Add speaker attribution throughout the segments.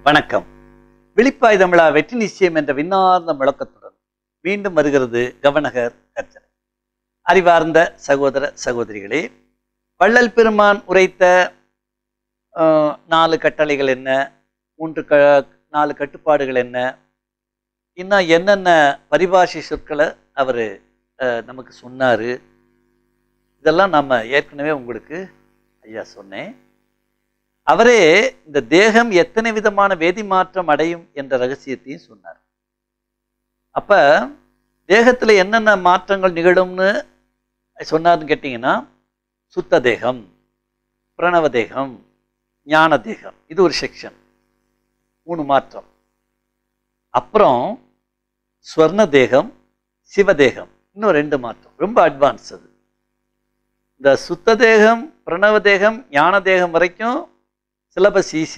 Speaker 1: வணக்கம் விழிப்பாய் தமிழா வெற்றி நிச்சயம் என்ற விண்ணார்ந்த முழக்கத்துடன் மீண்டும் வருகிறது கவனகர் கர்ஜனை அறிவார்ந்த சகோதர சகோதரிகளே வள்ளல் பெருமான் உரைத்த ஆஹ், நாலு கட்டளைகள் என்ன மூன்று க நாலு கட்டுப்பாடுகள் என்ன இன்னும் என்னென்ன பரிபாஷை சொற்களை அவர் நமக்கு சொன்னார் இதெல்லாம் நம்ம ஏற்கனவே உங்களுக்கு ஐயா சொன்னேன் அவரே இந்த தேகம் எத்தனை விதமான வேதி மாற்றம் அடையும் என்ற ரகசியத்தையும் சொன்னார் அப்ப தேகத்துல என்னென்ன மாற்றங்கள் நிகழும்னு சொன்னார்னு கேட்டிங்கன்னா சுத்த தேகம் பிரணவ தேகம் ஞான தேகம் இது ஒரு செக்ஷன் மூணு மாற்றம் அப்புறம் ஸ்வர்ண தேகம் சிவதேகம் இன்னும் ரெண்டு மாற்றம் ரொம்ப அட்வான்ஸ் அது இந்த சுத்த தேகம் பிரணவ தேகம் ஞான தேகம் வரைக்கும் சிலபஸ் ஈஸி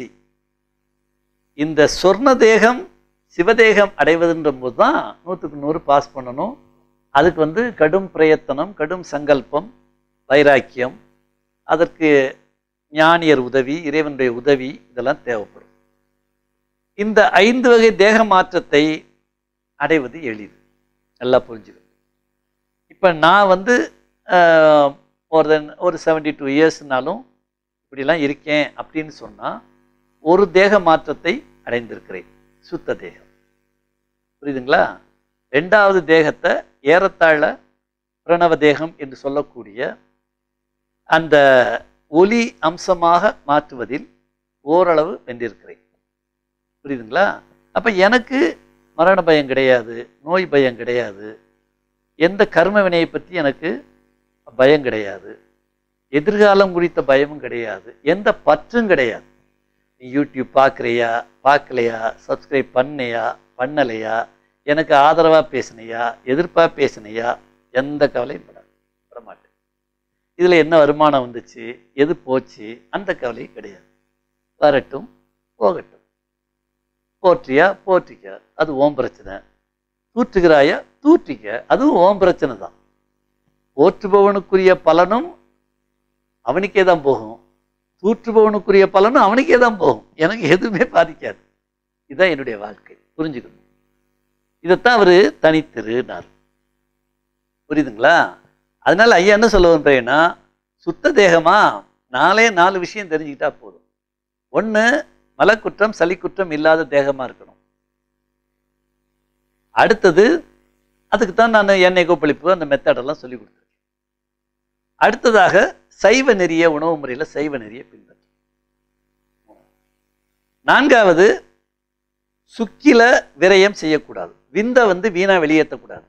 Speaker 1: இந்த சொர்ண தேகம் சிவதேகம் அடைவதுன்ற போது தான் நூற்றுக்கு நூறு பாஸ் பண்ணணும் அதுக்கு வந்து கடும் பிரயத்தனம் கடும் சங்கல்பம் வைராக்கியம் அதற்கு ஞானியர் உதவி இறைவனுடைய உதவி இதெல்லாம் தேவைப்படும் இந்த ஐந்து வகை தேக மாற்றத்தை அடைவது எளிது நல்லா புரிஞ்சுக்கணும் இப்போ நான் வந்து ஒரு ஒரு செவன்டி டூ இயர்ஸ்னாலும் இப்படிலாம் இருக்கேன் அப்படின்னு சொன்னால் ஒரு தேக மாற்றத்தை அடைந்திருக்கிறேன் சுத்த தேகம் புரியுதுங்களா ரெண்டாவது தேகத்தை ஏறத்தாழ பிரணவ தேகம் என்று சொல்லக்கூடிய அந்த ஒலி அம்சமாக மாற்றுவதில் ஓரளவு வென்றிருக்கிறேன் புரியுதுங்களா அப்போ எனக்கு மரண பயம் கிடையாது நோய் பயம் கிடையாது எந்த கர்ம வினையை பற்றி எனக்கு பயம் கிடையாது எதிர்காலம் குறித்த பயமும் கிடையாது எந்த பற்றும் கிடையாது நீ யூடியூப் பார்க்குறியா பார்க்கலையா சப்ஸ்கிரைப் பண்ணையா பண்ணலையா எனக்கு ஆதரவாக பேசினையா எதிர்ப்பாக பேசினையா எந்த கவலையும் படாது பட மாட்டேன் இதில் என்ன வருமானம் வந்துச்சு எது போச்சு அந்த கவலையும் கிடையாது வரட்டும் போகட்டும் போற்றியா போற்றிக்க அது ஓம் பிரச்சனை தூற்றுகிறாயா தூற்றிக்க அதுவும் ஓம் பிரச்சனை தான் போற்றுபவனுக்குரிய பலனும் அவனுக்கே தான் போகும் தூற்றுபவனுக்குரிய பலனும் அவனுக்கே தான் போகும் எனக்கு எதுவுமே பாதிக்காது இதுதான் என்னுடைய வாழ்க்கை புரிஞ்சுக்கணும் இதைத்தான் அவர் தனித்திருனார் புரியுதுங்களா அதனால ஐயா என்ன சொல்ல வந்தேன்னா சுத்த தேகமா நாலே நாலு விஷயம் தெரிஞ்சுக்கிட்டா போதும் ஒன்று மலக்குற்றம் சளிக்குற்றம் இல்லாத தேகமா இருக்கணும் அடுத்தது அதுக்கு தான் நான் எண்ணெய் கொப்பளிப்பு அந்த மெத்தடெல்லாம் சொல்லி கொடுத்துருக்கேன் அடுத்ததாக சைவ நெறிய உணவு முறையில் சைவ நெறிய பின்பற்றும் நான்காவது சுக்கில விரயம் செய்யக்கூடாது விந்த வந்து வீணா வெளியேற்றக்கூடாது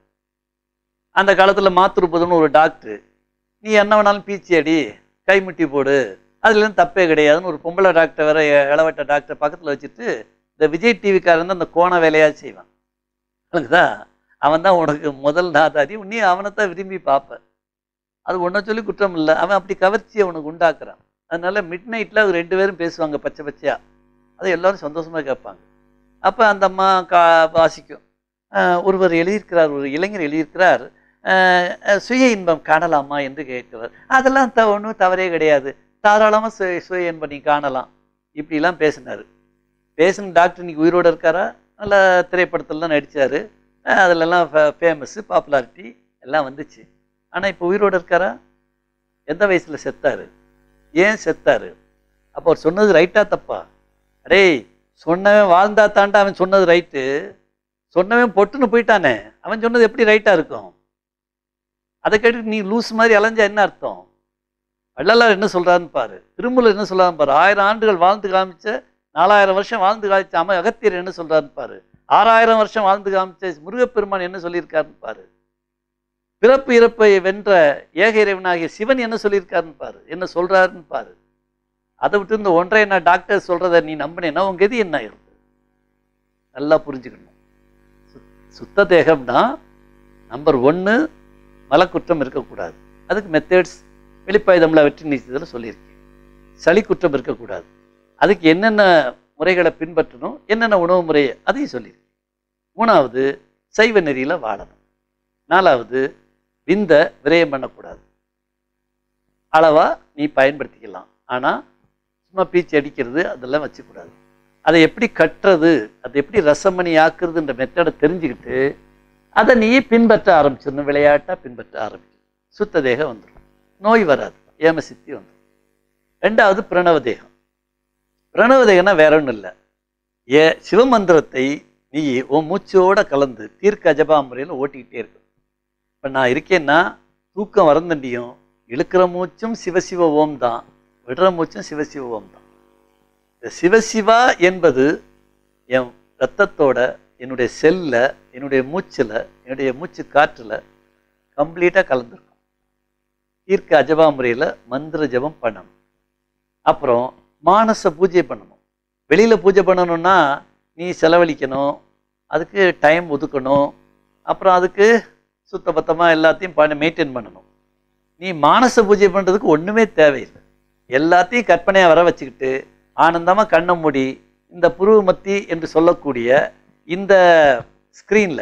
Speaker 1: அந்த காலத்தில் மாத்திருப்பதுன்னு ஒரு டாக்டர் நீ என்ன வேணாலும் பீச்சி அடி கைமுட்டி போடு அதுலேருந்து தப்பே கிடையாதுன்னு ஒரு பொம்பளை டாக்டர் வேற இளவட்ட டாக்டர் பக்கத்தில் வச்சுட்டு இந்த விஜய் டிவிக்காரன் அந்த கோண வேலையாக செய்வான் அதுக்குதா அவன் தான் உனக்கு முதல் நாதாதி நீ அவனை தான் விரும்பி பார்ப்ப அது ஒன்றை சொல்லி குற்றம் இல்லை அவன் அப்படி கவர்ச்சியை உனக்கு உண்டாக்குறான் அதனால மிட் நைட்டில் அது ரெண்டு பேரும் பேசுவாங்க பச்சை பச்சையா அதை எல்லாரும் சந்தோஷமாக கேட்பாங்க அப்போ அந்த அம்மா கா வாசிக்கும் ஆஹ் ஒருவர் எழுதியிருக்கிறார் ஒரு இளைஞர் எழுதியிருக்கிறார் ஆஹ் அஹ் சுய இன்பம் காணலாமா என்று கேட்கிறார் அதெல்லாம் த ஒன்றும் தவறே கிடையாது தாராளமாக சுய சுய இன்பம் நீ காணலாம் இப்படிலாம் பேசினார் பேசின டாக்டர் இன்னைக்கு உயிரோடு இருக்காரா நல்ல திரைப்படத்துலலாம் நடித்தார் அதிலெல்லாம் ஃபேமஸ்ஸு பாப்புலாரிட்டி எல்லாம் வந்துச்சு ஆனால் இப்போ உயிரோடு இருக்காரா எந்த வயசில் செத்தாரு ஏன் செத்தாரு அப்போ அவர் சொன்னது ரைட்டா தப்பா அடேய் சொன்னவன் வாழ்ந்தா தாண்டா அவன் சொன்னது ரைட்டு சொன்னவன் பொட்டுன்னு போயிட்டானே அவன் சொன்னது எப்படி ரைட்டா இருக்கும் அதை கேட்டு நீ லூஸ் மாதிரி அலைஞ்சா என்ன அர்த்தம் வள்ளலார் என்ன சொல்றாருன்னு பாரு திருமூலர் என்ன சொல்றாருன்னு பாரு ஆயிரம் ஆண்டுகள் வாழ்ந்து காமிச்ச நாலாயிரம் வருஷம் வாழ்ந்து காமிச்ச அம அகத்தியர் என்ன சொல்றாருன்னு பாரு ஆறாயிரம் வருஷம் வாழ்ந்து காமிச்ச முருகப்பெருமான் என்ன சொல்லியிருக்காருன்னு பாரு பிறப்பு இறப்பை வென்ற ஏக இறைவனாகிய சிவன் என்ன சொல்லியிருக்காருன்னு பாரு என்ன சொல்றாருன்னு பாரு அதை விட்டு இந்த ஒன்றை என்ன டாக்டர் சொல்றத நீ நம்பினேன்னா உங்க கதி என்ன இருக்கு நல்லா புரிஞ்சுக்கணும் சுத்- சுத்த தேகம்னா நம்பர் ஒன்று மலக்குற்றம் இருக்கக்கூடாது அதுக்கு மெத்தட்ஸ் வெளிப்பாய் தமிழ வெற்றி நீச்சத்தில் சொல்லியிருக்கேன் சளி குற்றம் இருக்கக்கூடாது அதுக்கு என்னென்ன முறைகளை பின்பற்றணும் என்னென்ன உணவு முறை அதையும் சொல்லியிருக்கேன் மூணாவது சைவ நெறியில் வாழணும் நாலாவது விந்த விரயம் பண்ணக்கூடாது அளவா நீ பயன்படுத்திக்கலாம் ஆனால் சும்மா பீச்சு அடிக்கிறது அதெல்லாம் வச்சுக்கூடாது அதை எப்படி கட்டுறது அதை எப்படி ரசமணி ஆக்குறதுன்ற மெத்தடை தெரிஞ்சுக்கிட்டு அதை நீ பின்பற்ற ஆரம்பிச்சிடணும் விளையாட்டாக பின்பற்ற ஆரம்பிக்கணும் சுத்த தேகம் வந்துடும் நோய் வராது ஏமசித்தி வந்துடும் ரெண்டாவது பிரணவ தேகம் பிரணவ தேகம்னா வேற ஒன்றும் இல்லை ஏ சிவமந்திரத்தை நீ உன் மூச்சோட கலந்து தீர்க்க அஜபா முறையில் ஓட்டிக்கிட்டே இருக்கும் இப்போ நான் இருக்கேன்னா தூக்கம் வரந்தண்டியும் இழுக்கிற மூச்சும் சிவசிவ ஓம் தான் விடுற மூச்சும் சிவசிவ ஓம் தான் இந்த சிவசிவா என்பது என் ரத்தத்தோட என்னுடைய செல்ல என்னுடைய மூச்சில் என்னுடைய மூச்சு காற்றில் கம்ப்ளீட்டாக கலந்துருக்கும் தீர்க்க அஜபா முறையில் மந்திர ஜபம் பண்ணணும் அப்புறம் மானச பூஜை பண்ணணும் வெளியில் பூஜை பண்ணணும்னா நீ செலவழிக்கணும் அதுக்கு டைம் ஒதுக்கணும் அப்புறம் அதுக்கு சுத்தபத்தமாக எல்லாத்தையும் பண்ண மெயின்டைன் பண்ணணும் நீ மானச பூஜை பண்ணுறதுக்கு ஒன்றுமே தேவையில்லை எல்லாத்தையும் கற்பனையாக வர வச்சுக்கிட்டு ஆனந்தமாக கண்ணை மூடி இந்த புருவ மத்தி என்று சொல்லக்கூடிய இந்த ஸ்க்ரீனில்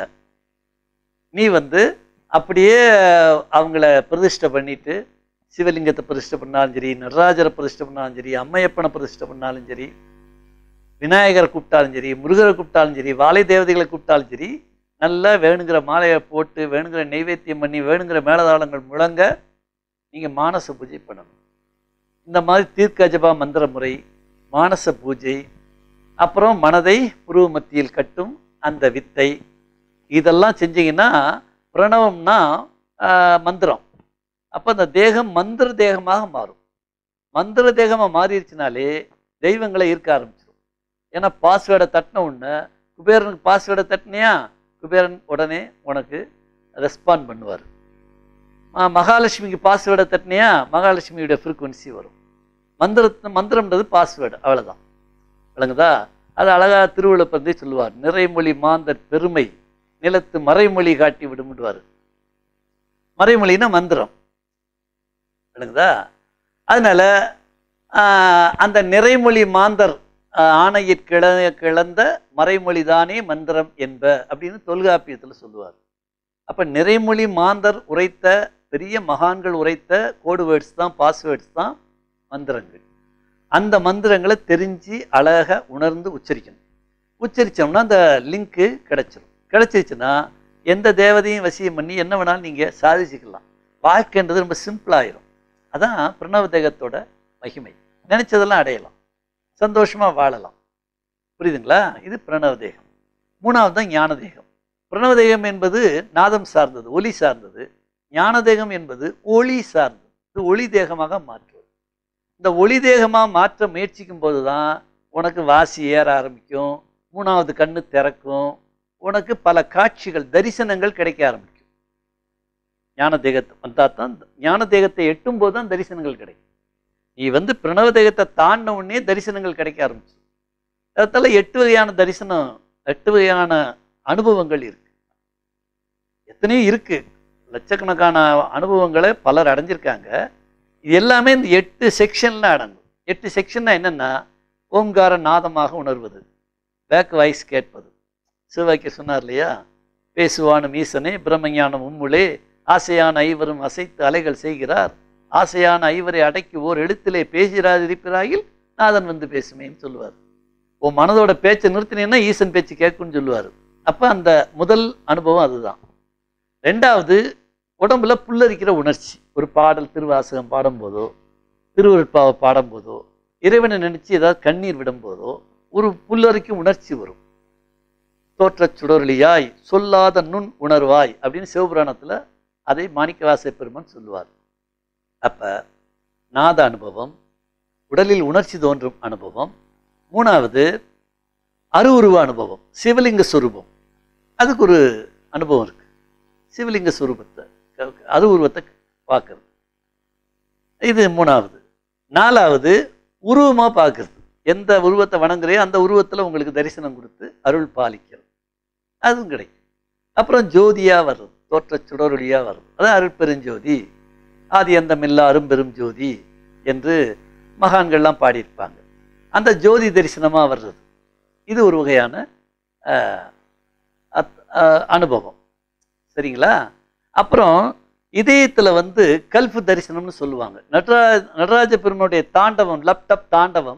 Speaker 1: நீ வந்து அப்படியே அவங்கள பிரதிஷ்டை பண்ணிட்டு சிவலிங்கத்தை பிரதிஷ்டை பண்ணாலும் சரி நடராஜரை பிரதிஷ்டை பண்ணாலும் சரி அம்மையப்பனை பிரதிஷ்டை பண்ணாலும் சரி விநாயகரை கூப்பிட்டாலும் சரி முருகரை கூப்பிட்டாலும் சரி வாழை தேவதைகளை கூப்பிட்டாலும் சரி நல்லா வேணுங்கிற மாலையை போட்டு வேணுங்கிற நெய்வேத்தியம் பண்ணி வேணுங்கிற மேலதாளங்கள் முழங்க நீங்கள் மானச பூஜை பண்ணணும் இந்த மாதிரி தீர்க்க ஜபா மந்திர முறை மானச பூஜை அப்புறம் மனதை புருவ மத்தியில் கட்டும் அந்த வித்தை இதெல்லாம் செஞ்சீங்கன்னா பிரணவம்னா ஆஹ், மந்திரம் அப்போ அந்த தேகம் மந்திர தேகமாக மாறும் மந்திர தேகமாக மாறிடுச்சுனாலே தெய்வங்களை ஈர்க்க ஆரம்பிச்சிடும் ஏன்னா பாஸ்வேர்டை தட்டின உடனே குபேரனுக்கு பாஸ்வேர்டை தட்டினியா குபேரன் உடனே உனக்கு ரெஸ்பாண்ட் பண்ணுவார் மகாலட்சுமிக்கு பாஸ்வேர்டை தட்டினியா மகாலட்சுமியுடைய ஃப்ரீக்குவன்சி வரும் மந்திரத்து மந்திரம்ன்றது பாஸ்வேர்டு அவ்வளோதான் விளங்குதா அது அழகா திருவள்ளுவப்பந்தே சொல்லுவார் நிறைமொழி மாந்தர் பெருமை நிலத்து மறைமொழி காட்டி விடுமுடுவார் மறைமொழின்னா மந்திரம் விளங்குதா அதனால ஆஹ், அந்த நிறைமொழி மாந்தர் ஆஹ், ஆணையிற் கிள கிளந்த மறைமொழிதானே மந்திரம் என்ப அப்படின்னு தொல்காப்பியத்தில் சொல்லுவார் அப்போ நிறைமொழி மாந்தர் உரைத்த பெரிய மகான்கள் உரைத்த கோடு வேர்ட்ஸ் தான் பாஸ்வேர்ட்ஸ் தான் மந்திரங்கள் அந்த மந்திரங்களை தெரிஞ்சு அழகாக உணர்ந்து உச்சரிக்கணும் உச்சரித்தோம்னா அந்த லிங்க்கு கிடைச்சிரும் கிடைச்சிருச்சுன்னா எந்த தேவதையும் வசியம் பண்ணி என்ன வேணாலும் நீங்கள் சாதிச்சுக்கலாம் வாழ்க்கைன்றது ரொம்ப சிம்பிளாயிரும் அதான் பிரணவ தேகத்தோட மகிமை நினைச்சதெல்லாம் அடையலாம் சந்தோஷமா வாழலாம் புரியுதுங்களா இது பிரணவ தேகம் மூணாவது தான் ஞான தேகம் பிரணவ தேகம் என்பது நாதம் சார்ந்தது ஒளி சார்ந்தது ஞான தேகம் என்பது ஒளி சார்ந்தது இது ஒளி தேகமாக மாற்றுவது இந்த ஒளி தேகமாக மாற்ற முயற்சிக்கும் போது தான் உனக்கு வாசி ஏற ஆரம்பிக்கும் மூணாவது கண்ணு திறக்கும் உனக்கு பல காட்சிகள் தரிசனங்கள் கிடைக்க ஆரம்பிக்கும் ஞான தேகத்தை வந்தால் தான் ஞான தேகத்தை எட்டும் போது தான் தரிசனங்கள் கிடைக்கும் நீ வந்து பிரணவ தேகத்தை தாண்டின உடனே தரிசனங்கள் கிடைக்க ஆரம்பிச்சு அதனால எட்டு வகையான தரிசனம் எட்டு வகையான அனுபவங்கள் இருக்கு எத்தனையோ இருக்கு லட்சக்கணக்கான அனுபவங்களை பலர் அடைஞ்சிருக்காங்க இது எல்லாமே இந்த எட்டு செக்ஷன்ல அடங்கும் எட்டு செக்ஷன்னா என்னன்னா ஓம்கார நாதமாக உணர்வது பேக் வாய்ஸ் கேட்பது சிவவாக்கிய சொன்னார் இல்லையா பேசுவானும் ஈசனே பிரம்மஞானம் உம்முளே ஆசையான ஐவரும் அசைத்து அலைகள் செய்கிறார் ஆசையான ஐவரை அடக்கி ஓர் எழுத்திலே பேசுகிறாதிருப்பிறாயில் நாதன் வந்து பேசுமேன்னு சொல்லுவார் உன் மனதோட பேச்சை நிறுத்தினேன்னா ஈசன் பேச்சு கேட்கும்னு சொல்லுவார் அப்போ அந்த முதல் அனுபவம் அதுதான் ரெண்டாவது உடம்புல புல்லரிக்கிற உணர்ச்சி ஒரு பாடல் திருவாசகம் பாடும்போதோ திருவருட்பாவை பாடும்போதோ இறைவனை நினைச்சு ஏதாவது கண்ணீர் விடும்போதோ ஒரு புல்லரிக்கும் உணர்ச்சி வரும் தோற்றச் சுடரொளியாய் சொல்லாத நுண் உணர்வாய் அப்படின்னு சிவபுராணத்துல அதை மாணிக்கவாச பெருமான் சொல்லுவார் அப்ப நாத அனுபவம் உடலில் உணர்ச்சி தோன்றும் அனுபவம் மூணாவது அருவுருவ அனுபவம் சிவலிங்க சொரூபம் அதுக்கு ஒரு அனுபவம் இருக்கு சிவலிங்க சொரூபத்தை அருவுருவத்தை பார்க்கறது இது மூணாவது நாலாவது உருவமா பார்க்கறது எந்த உருவத்தை வணங்குறையோ அந்த உருவத்துல உங்களுக்கு தரிசனம் கொடுத்து அருள் பாலிக்கிறது அதுவும் கிடைக்கும் அப்புறம் ஜோதியா வர்றது தோற்ற சுடரொளியா வர்றது அதான் அருட்பெருஞ்சோதி ஆதி அந்தமில்லா அரும்பெரும் ஜோதி என்று மகான்கள்லாம் பாடியிருப்பாங்க அந்த ஜோதி தரிசனமா வர்றது இது ஒரு வகையான அஹ், அத்- அஹ், அனுபவம் சரிங்களா அப்புறம் இதயத்துல வந்து கல்ஃபு தரிசனம்னு சொல்லுவாங்க நடரா நடராஜ பெருமனுடைய தாண்டவம் லப்டப் தாண்டவம்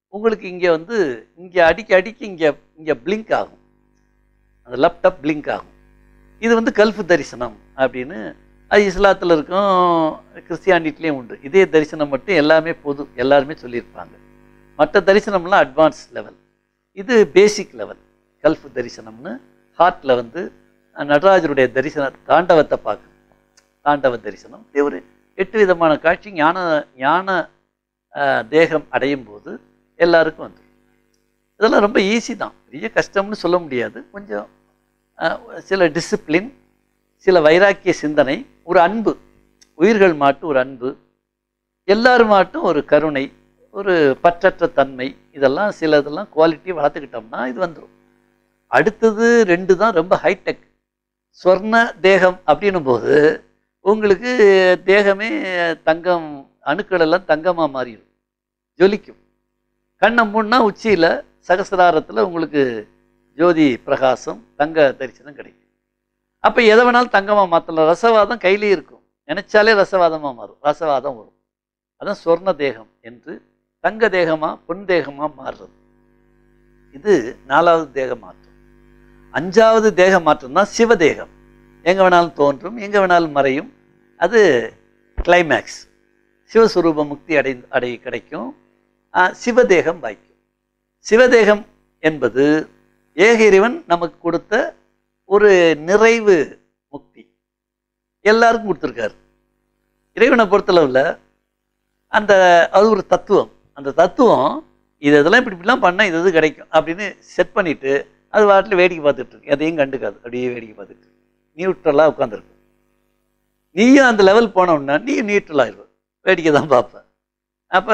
Speaker 1: உங்களுக்கு இங்கே வந்து இங்கே அடிக்க அடிக்க இங்கே இங்கே பிளிங்க் ஆகும் அந்த லேப்டாப் பிளிங்க் ஆகும் இது வந்து கல்ஃபு தரிசனம் அப்படின்னு அது இஸ்லாத்தில் இருக்கும் கிறிஸ்டியானிட்டிலையும் உண்டு இதே தரிசனம் மட்டும் எல்லாமே பொது எல்லாருமே சொல்லியிருப்பாங்க மற்ற தரிசனம்லாம் அட்வான்ஸ் லெவல் இது பேசிக் லெவல் கல்ஃபு தரிசனம்னு ஹார்ட்டில் வந்து நடராஜருடைய தரிசன தாண்டவத்தை பார்க்கணும் தாண்டவ தரிசனம் இது ஒரு எட்டு விதமான காட்சி ஞான ஞான ஆஹ், தேகம் அடையும் போது எல்லாருக்கும் வந்து இதெல்லாம் ரொம்ப ஈஸி தான் பெரிய கஷ்டம்னு சொல்ல முடியாது கொஞ்சம் ஆஹ், சில டிசிப்ளின் சில வைராக்கிய சிந்தனை ஒரு அன்பு உயிர்கள் மாட்டு ஒரு அன்பு எல்லாரும் மாட்டும் ஒரு கருணை ஒரு பற்றற்ற தன்மை இதெல்லாம் சில இதெல்லாம் குவாலிட்டி வளர்த்துக்கிட்டோம்னா இது வந்துடும் அடுத்தது ரெண்டு தான் ரொம்ப ஹைடெக் சொர்ண தேகம் அப்படின்னும் போது உங்களுக்கு தேகமே தங்கம் அணுக்கள் எல்லாம் தங்கமாக மாறிடும் ஜொலிக்கும் கண்ணை மூடினா உச்சியில் சகசிராரத்தில் உங்களுக்கு ஜோதி பிரகாசம் தங்க தரிசனம் கிடைக்கும் அப்போ எதை வேணாலும் தங்கமாக மாற்றலாம் ரசவாதம் கையிலே இருக்கும் நினைச்சாலே ரசவாதமாக மாறும் ரசவாதம் வரும் அதான் சொர்ண தேகம் என்று தங்க தேகமாக பொன் தேகமாக மாறுறது இது நாலாவது தேக மாற்றம் அஞ்சாவது தேக மாற்றம் தான் சிவதேகம் எங்கே வேணாலும் தோன்றும் எங்கே வேணாலும் மறையும் அது கிளைமேக்ஸ் சிவஸ்வரூப முக்தி அடை அடை கிடைக்கும் ஆஹ், சிவதேகம் வாய்க்கும் சிவதேகம் என்பது ஏக இறைவன் நமக்கு கொடுத்த ஒரு நிறைவு முக்தி எல்லாருக்கும் கொடுத்துருக்காரு இறைவனை பொறுத்தளவில் அந்த அது ஒரு தத்துவம் அந்த தத்துவம் இது இதெல்லாம் இப்படி இப்படிலாம் பண்ணால் இது இது கிடைக்கும் அப்படின்னு செட் பண்ணிட்டு அது வாட்டில் வேடிக்கை பார்த்துட்டு இருக்கு எதையும் கண்டுக்காது அப்படியே வேடிக்கை பார்த்துட்டு நியூட்ரலாக உட்காந்துருக்கும் நீயும் அந்த லெவல் போனோம்னா நீயும் நியூட்ரலாகிடுவ வேடிக்கை தான் பார்ப்ப அப்போ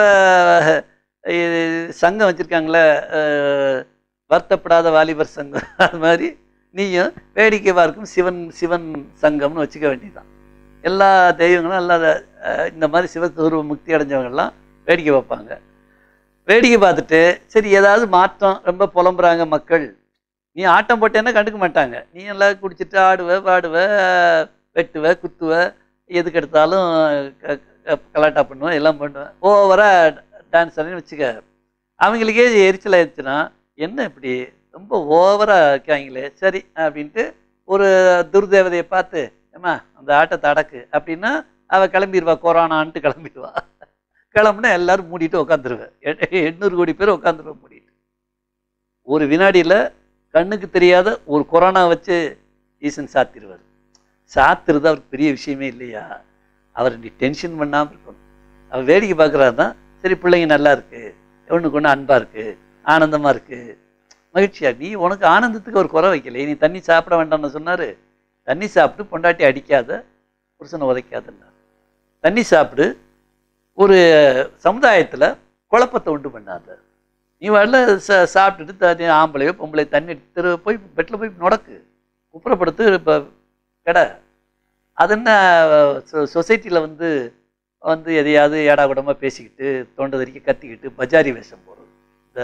Speaker 1: சங்கம் வச்சுருக்காங்களே வருத்தப்படாத வாலிபர் சங்கம் அது மாதிரி நீயும் வேடிக்கை பார்க்கும் சிவன் சிவன் சங்கம்னு வச்சுக்க வேண்டியதுதான் எல்லா தெய்வங்களும் எல்லா அஹ், இந்த மாதிரி சிவஸ்வரூப முக்தி அடைஞ்சவங்கெல்லாம் வேடிக்கை பார்ப்பாங்க வேடிக்கை பார்த்துட்டு சரி ஏதாவது மாற்றம் ரொம்ப புலம்புறாங்க மக்கள் நீ ஆட்டம் போட்டேன்னா கண்டுக்க மாட்டாங்க நீ எல்லாம் குடிச்சிட்டு ஆடுவ பாடுவ வெட்டுவ குத்துவ எதுக்கு எடுத்தாலும் க- க- கலாட்டா பண்ணுவ எல்லாம் பண்ணுவேன் ஓவராக டான்ஸ் ஆடுன்னு வச்சுக்க அவங்களுக்கே எரிச்சல் ஆயிடுச்சுன்னா என்ன இப்படி ரொம்ப ஓவராக இருக்காங்களே சரி அப்படின்ட்டு ஒரு துர்தேவதையை பார்த்து ஏம்மா அந்த ஆட்டத்தை அடக்கு அப்படின்னா அவள் கிளம்பிடுவா கொரோனான்ட்டு கிளம்பிடுவா கிளம்புனா எல்லாரும் மூடிட்டு உட்காந்துருவேன் எண்ணூறு கோடி பேர் உட்காந்துருவேன் மூடிட்டு ஒரு வினாடியில் கண்ணுக்கு தெரியாத ஒரு கொரோனா வச்சு ஈசன் சாத்திடுவார் சாத்துறது அவருக்கு பெரிய விஷயமே இல்லையா அவர் நீ டென்ஷன் பண்ணாமல் இருக்கணும் அவர் வேடிக்கை பார்க்குறாருன்னா சரி பிள்ளைங்க நல்லா இருக்கு ஒன்றுக்கு ஒன்று அன்பாக இருக்கு ஆனந்தமாக இருக்கு மகிழ்ச்சியா நீ உனக்கு ஆனந்தத்துக்கு ஒரு குறை வைக்கல நீ தண்ணி சாப்பிட வேண்டாம்னு சொன்னார் தண்ணி சாப்பிட்டு பொண்டாட்டி அடிக்காத புருஷனை உதைக்காதன்னார் தண்ணி சாப்பிடு ஒரு சமுதாயத்தில் குழப்பத்தை உண்டு பண்ணாத நீ வரல ச சாப்பிட்டுட்டு த ஆம்பளையோ பொம்பளையோ தண்ணி எடுத்து தெரு போய் பெட்டில் போய் நுடக்கு குப்புறப்படுத்து இப்போ கடை அது என்ன சொசைட்டியில் வந்து வந்து எதையாவது ஏடா கூடமாக பேசிக்கிட்டு தொண்டை தறிக்க கத்திக்கிட்டு பஜாரி வேஷம் போடுறது இந்த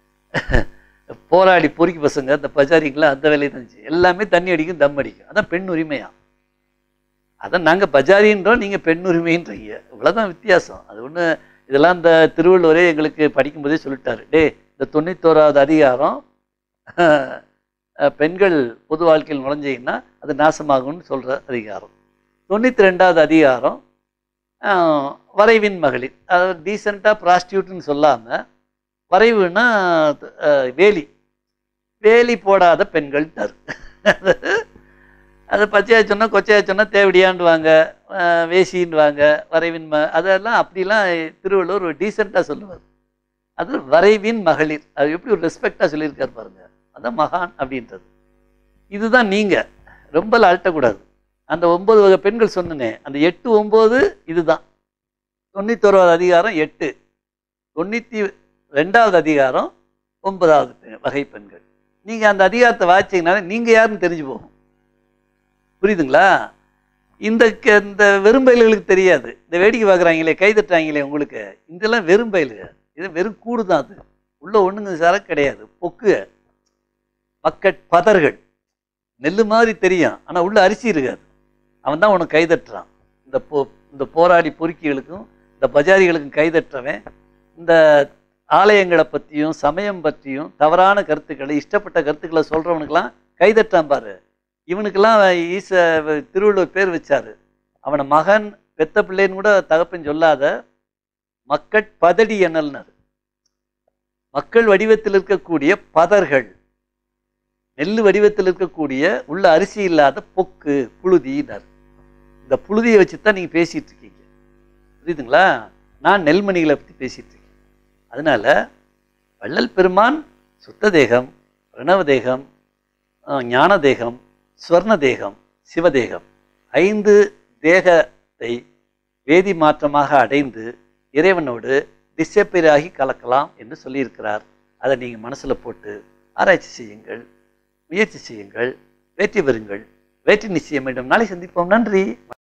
Speaker 1: போராளி பொறுக்கி பசங்க இந்த பஜாரிங்களாம் அந்த வேலையை தான் செய்யும். எல்லாமே தண்ணி அடிக்கும் தம் அடிக்கும் அதான் பெண் உரிமையா அதான் நாங்கள் பஜாரின்றோம் நீங்கள் பெண் உரிமைன்றீங்க இவ்வளோதான் வித்தியாசம் அது ஒன்று இதெல்லாம் இந்த திருவள்ளுவரே எங்களுக்கு படிக்கும்போதே சொல்லிட்டாரு டேய் இந்த தொண்ணூத்தோராவது அதிகாரம் அஹ், பெண்கள் பொது வாழ்க்கையில் நுழைஞ்சீங்கன்னா அது நாசமாகும்னு சொல்கிற அதிகாரம் தொண்ணூற்றி ரெண்டாவது அதிகாரம் அஹ், வரைவின் மகளிர் அதாவது டீசெண்டாக ப்ராஸ்டியூட்னு சொல்லாமல் வரைவுன்னா அஹ், வேலி வேலி போடாத பெண்கள்ட்டார் அது பச்சையா சொன்னால் கொச்சையா சொன்னால் தேவடியாண்டுவாங்க அஹ், வேசின்னுவாங்க வரைவின் ம அதெல்லாம் அப்படிலாம் திருவள்ளுவர் ஒரு டீசெண்டாக சொல்லுவார் அது வரைவின் மகளிர் அது எப்படி ஒரு ரெஸ்பெக்டாக சொல்லியிருக்காரு பாருங்க அதான் மகான் அப்படின்றது இதுதான் நீங்கள் ரொம்ப அழட்டக்கூடாது அந்த ஒன்பது வகை பெண்கள் சொன்னனே அந்த எட்டு ஒம்பது இதுதான் தொண்ணூத்தோராவது அதிகாரம் எட்டு தொண்ணூற்றி ரெண்டாவது அதிகாரம் ஒன்பதாவது பெண் வகை பெண்கள் நீங்கள் அந்த அதிகாரத்தை வாசிச்சீங்கனால நீங்கள் யாருன்னு தெரிஞ்சு போகும் புரியுதுங்களா இந்த க- இந்த வெறும்பயல்களுக்கு தெரியாது இந்த வேடிக்கை பார்க்குறாங்களே கை தட்டுறாங்களே உங்களுக்கு இதெல்லாம் வெறும்பயலுங்க இது வெறும் கூடு தான் அது உள்ள ஒண்ணுங்க சரக்கு கிடையாது பொக்கு மக்கட் பதர்கள் நெல்லு மாதிரி தெரியும் ஆனா உள்ள அரிசி இருக்காது அவன் தான் உனக்கு கை தட்டுறான் இந்த போ இந்த போராடி பொறுக்கிகளுக்கும் இந்த பஜாரிகளுக்கும் கை தட்டுறவன் இந்த ஆலயங்களை பற்றியும் சமயம் பற்றியும் தவறான கருத்துக்களை இஷ்டப்பட்ட கருத்துக்களை சொல்கிறவனுக்கெல்லாம் கைதட்டான் பாரு இவனுக்கெல்லாம் ஈச திருவள்ளுவர் பேர் வச்சாரு அவனை மகன் பெத்த பிள்ளைன்னு கூட தகப்பன் சொல்லாத மக்கட் பதடி எனல்னாரு மக்கள் வடிவத்தில் இருக்கக்கூடிய பதர்கள் நெல் வடிவத்தில் இருக்கக்கூடிய உள்ள அரிசி இல்லாத பொக்கு புழுதினார் இந்த புழுதியை வச்சு தான் நீங்கள் பேசிட்டு இருக்கீங்க புரியுதுங்களா நான் நெல்மணிகளை பற்றி பேசிட்டு இருக்கேன் அதனால வள்ளல் பெருமான் சுத்த தேகம் பிரணவ தேகம் அஹ், ஞான தேகம் ஸ்வர்ண தேகம் சிவதேகம் ஐந்து தேகத்தை வேதி மாற்றமாக அடைந்து இறைவனோடு டிசப்பியராகி கலக்கலாம் என்று சொல்லியிருக்கிறார் அதை நீங்கள் மனசில் போட்டு ஆராய்ச்சி செய்யுங்கள் முயற்சி செய்யுங்கள் வெற்றி பெறுங்கள் வெற்றி நிச்சயம் மீண்டும் நாளை சந்திப்போம் நன்றி